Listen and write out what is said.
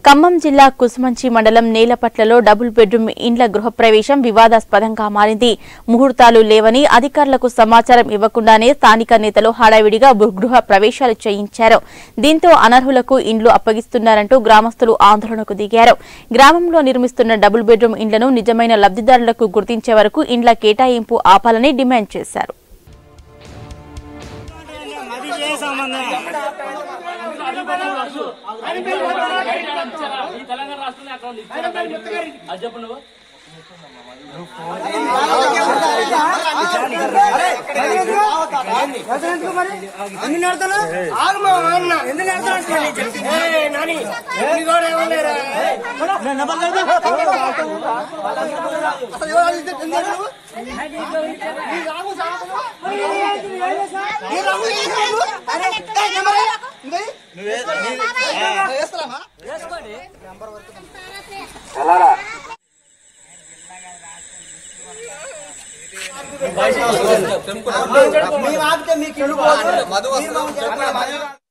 ఖమ్మం జిల్లా కుసుమంచి మండలం నేలపట్లలో double bedroom ఇండ్ల గృహప్రవేశం వివాదాస్పదంగా మారింది ముహూర్తాలు లేవని అధికారులకు సమాచారం ఇవ్వకుండానే స్థానిక నేతలు హడావిడిగా బు- గృహ ప్రవేశాలు చేయించారు దీంతో అనర్హులకు ఇండ్లు అప్పగిస్తున్నారంటూ గ్రామస్తులు ఆందోళనకు దిగారు గ్రామంలో నిర్మిస్తున్న డబుల్ బెడ్రూమ్ ఇండ్లను నిజమైన లబ్ధిదారులకు గుర్తించే వరకు ఇండ్ల కేటాయింపు ఆపాలని డిమాండ్ చేశారు ఈ తెలంగాణ రాష్ట్రంలో అక్కడ ఉంది. ఇచ్చారా బయటికి? అది చెప్పు నువ్వు మేము ఆపితే మీకు ఇల్లు పోదు. మీరు మమ్మల్ని చెప్పండి.